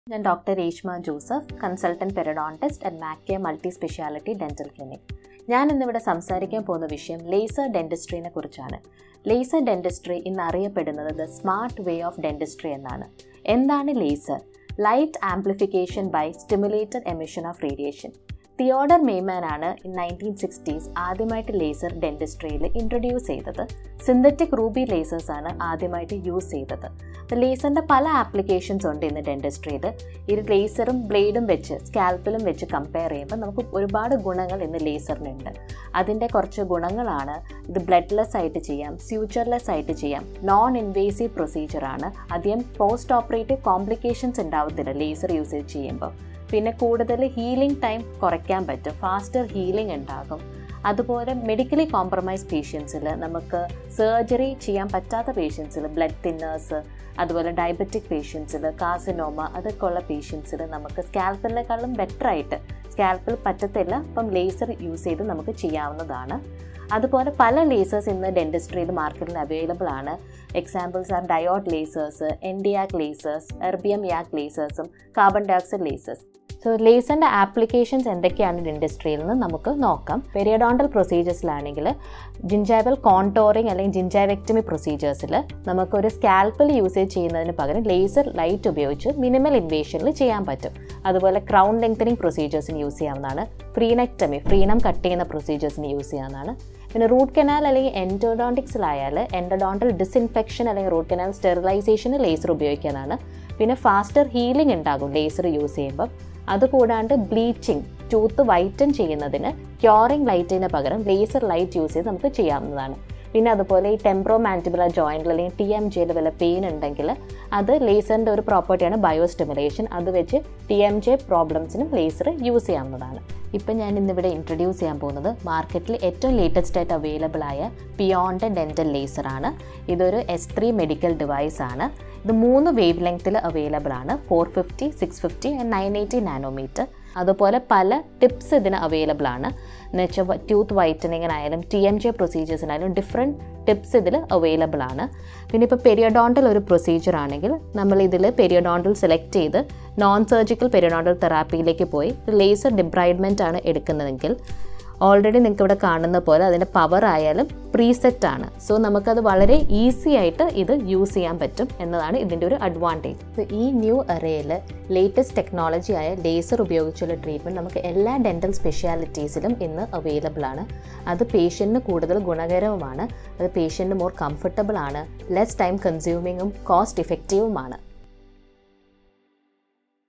ഞാൻ doctor Reshma Joseph consultant periodontist at മാക്കേ multi speciality dental clinic ഞാൻ ഇന്നിവിടെ സംസാരിക്കാൻ പോകുന്ന വിഷയം ലേസർ ഡെൻറ്റിസ്ട്രീനെ കുറിച്ചാണ് ലേസർ ഡെൻറ്റിസ്ട്രി ഇന്ന് അറിയപ്പെടുന്നത് the smart way of dentistry എന്നാണ് എന്താണ് laser light amplification by stimulated emission of radiation Theodore Maiman ആണ് നയൻറ്റീൻ സിക്സ്റ്റീസ് ആദ്യമായിട്ട് ലേസർ ഡെൻറ്റിസ്ട്രിയിൽ ഇൻട്രൊഡ്യൂസ് ചെയ്തത് സിന്തറ്റിക് റൂബി ലേസേഴ്സ് ആണ് ആദ്യമായിട്ട് യൂസ് ചെയ്തത് അപ്പോൾ ലേസറിൻ്റെ പല ആപ്ലിക്കേഷൻസ് ഉണ്ട് ഇന്ന് ഡെൻറ്റിസ്ട്രിയിൽ ഈ ലേസറും ബ്ലേഡും വെച്ച് സ്കാൽപ്പിലും വെച്ച് കമ്പയർ ചെയ്യുമ്പോൾ നമുക്ക് ഒരുപാട് ഗുണങ്ങൾ ഇന്ന് ലേസറിനുണ്ട് അതിൻ്റെ കുറച്ച് ഗുണങ്ങളാണ് ഇത് ബ്ലഡ്ലെസ് ആയിട്ട് ചെയ്യാം ഫ്യൂച്ചർലെസ് ആയിട്ട് ചെയ്യാം നോൺ ഇൻവേസീവ് പ്രൊസീജിയറാണ് അധികം പോസ്റ്റ് ഓപ്പറേറ്റീവ് കോംപ്ലിക്കേഷൻസ് ഉണ്ടാവത്തില്ല ലേസർ യൂസേജ് ചെയ്യുമ്പോൾ പിന്നെ കൂടുതൽ ഹീലിംഗ് ടൈം കുറയ്ക്കാൻ പറ്റും ഫാസ്റ്റർ ഹീലിംഗ് ഉണ്ടാകും അതുപോലെ മെഡിക്കലി കോംപ്രമൈസ് പേഷ്യൻസിൽ നമുക്ക് സർജറി ചെയ്യാൻ പറ്റാത്ത പേഷ്യൻസിൽ ബ്ലഡ് തിന്നേഴ്സ് അതുപോലെ ഡയബറ്റിക് പേഷ്യൻസിൽ കാസിനോമ അതൊക്കെ ഉള്ള പേഷ്യൻസിൽ നമുക്ക് സ്കാൽപ്പിനേക്കാളും ബെറ്റർ ആയിട്ട് സ്കാൽപ്പിൽ പറ്റത്തില്ല അപ്പം ലേസർ യൂസ് ചെയ്ത് നമുക്ക് ചെയ്യാവുന്നതാണ് അതുപോലെ പല ലേസേഴ്സ് ഇന്ന് ഡെൻറ്റിസ്ട്രിയിൽ മാർക്കറ്റിൽ അവൈലബിൾ ആണ് examples are diode lasers NdYAG lasers erbium YAG ലേസേഴ്സും കാർബൺ ഡയോക്സൈഡ് ലേസേഴ്സ് സോ ലേസറിൻ്റെ ആപ്ലിക്കേഷൻസ് എന്തൊക്കെയാണ് ഇൻഡസ്ട്രിയിൽ നിന്ന് നമുക്ക് നോക്കാം പെരിയഡോണ്ടൽ പ്രൊസീജിയേഴ്സിലാണെങ്കിൽ ജിഞ്ചൈവൽ കോൺടോറിങ് അല്ലെങ്കിൽ ജിഞ്ചൈവെക്ടമി പ്രൊസീജിയേഴ്സിൽ നമുക്കൊരു സ്കാൽപ്പിൽ യൂസേജ് ചെയ്യുന്നതിന് പകരം ലേസർ ലൈറ്റ് ഉപയോഗിച്ച് മിനിമൽ ഇൻവേഷനിൽ ചെയ്യാൻ പറ്റും അതുപോലെ ക്രൗൺ ലെങ്തനിങ് പ്രൊസീജിയേഴ്സിന് യൂസ് ചെയ്യാവുന്നതാണ് ഫ്രീനെക്ടമി ഫ്രീനം കട്ട് ചെയ്യുന്ന പ്രൊസീജിയേഴ്സിന് യൂസ് ചെയ്യാവുന്നതാണ് പിന്നെ റൂട്ട് കനാൽ അല്ലെങ്കിൽ എൻഡോഡോണ്ടിക്സിലായാൽ എൻഡോഡോണ്ടൽ ഡിസിൻഫെക്ഷൻ അല്ലെങ്കിൽ റൂട്ട് കനാൽ സ്റ്റെറിലൈസേഷന് ലേസർ ഉപയോഗിക്കുന്നതാണ് പിന്നെ ഫാസ്റ്റർ ഹീലിംഗ് ഉണ്ടാകും ലേസർ യൂസ് ചെയ്യുമ്പം അതുകൂടാണ്ട് ബ്ലീച്ചിങ് ടൂത്ത് വൈറ്റൻ ചെയ്യുന്നതിന് ക്യോറിംഗ് ലൈറ്റിന് പകരം ലേസർ ലൈറ്റ് യൂസ് ചെയ്ത് നമുക്ക് ചെയ്യാവുന്നതാണ് പിന്നെ അതുപോലെ ഈ ടെംപ്രോ മാൻറ്റിബുലർ ജോയിൻറ്റിൽ അല്ലെങ്കിൽ ടി എം ജിയിൽ വല്ല പെയിൻ ഉണ്ടെങ്കിൽ അത് ലേസറിൻ്റെ ഒരു പ്രോപ്പർട്ടിയാണ് ബയോ സ്റ്റിമുലേഷൻ അത് വെച്ച് ടി എം ജെ പ്രോബ്ലംസിനും ലേസർ യൂസ് ചെയ്യാവുന്നതാണ് ഇപ്പം ഞാൻ ഇന്നിവിടെ ഇൻട്രൊഡ്യൂസ് ചെയ്യാൻ പോകുന്നത് മാർക്കറ്റിൽ ഏറ്റവും ലേറ്റസ്റ്റ് ആയിട്ട് അവൈലബിൾ ആയ പിയോണ്ട് ഡെൻറ്റൽ ലേസറാണ് ഇതൊരു എസ് ത്രീ മെഡിക്കൽ ഡിവൈസ് ആണ് ഇത് മൂന്ന് വേവ് ലെങ്ത്തിൽ അവൈലബിൾ ആണ് four fifty six fifty and nine eighty nanometer അതുപോലെ പല ടിപ്സ് ഇതിന് അവൈലബിൾ ആണ് എന്ന് വെച്ചാൽ ട്യൂത്ത് വൈറ്റനിങ്ങിനായാലും ടി എം ജെ പ്രൊസീജിയേഴ്സിനായാലും ഡിഫറെൻറ്റ് ടിപ്സ് ഇതിൽ അവൈലബിൾ ആണ് പിന്നെ ഇപ്പോൾ പെരിയഡോണ്ടൽ ഒരു പ്രൊസീജിയർ ആണെങ്കിൽ നമ്മൾ ഇതിൽ പെരിയഡോണ്ടൽ സെലക്ട് ചെയ്ത് നോൺ സർജിക്കൽ പെരിയഡോണ്ടൽ തെറാപ്പിയിലേക്ക് പോയി ലേസർ ഡിബ്രൈഡ്മെൻ്റ് ആണ് എടുക്കുന്നതെങ്കിൽ ഓൾറെഡി നിങ്ങൾക്ക് ഇവിടെ കാണുന്ന പോലെ അതിൻ്റെ പവർ ആയാലും പ്രീസെറ്റ് ആണ് സോ നമുക്കത് വളരെ ഈസി ആയിട്ട് ഇത് യൂസ് ചെയ്യാൻ പറ്റും എന്നതാണ് ഇതിൻ്റെ ഒരു അഡ്വാൻറ്റേജ് ഈ ന്യൂ എറയിൽ ലേറ്റസ്റ്റ് ടെക്നോളജി ആയ ലേസർ ഉപയോഗിച്ചുള്ള ട്രീറ്റ്മെൻറ്റ് നമുക്ക് എല്ലാ ഡെൻറ്റൽ സ്പെഷ്യാലിറ്റീസിലും ഇന്ന് അവൈലബിൾ ആണ് അത് പേഷ്യൻറ്റിന് കൂടുതൽ ഗുണകരവുമാണ് അത് പേഷ്യൻറ്റിന് മോർ കംഫർട്ടബിൾ ആണ് ലെസ് ടൈം കൺസ്യൂമിങ്ങും കോസ്റ്റ് ഇഫക്റ്റീവുമാണ്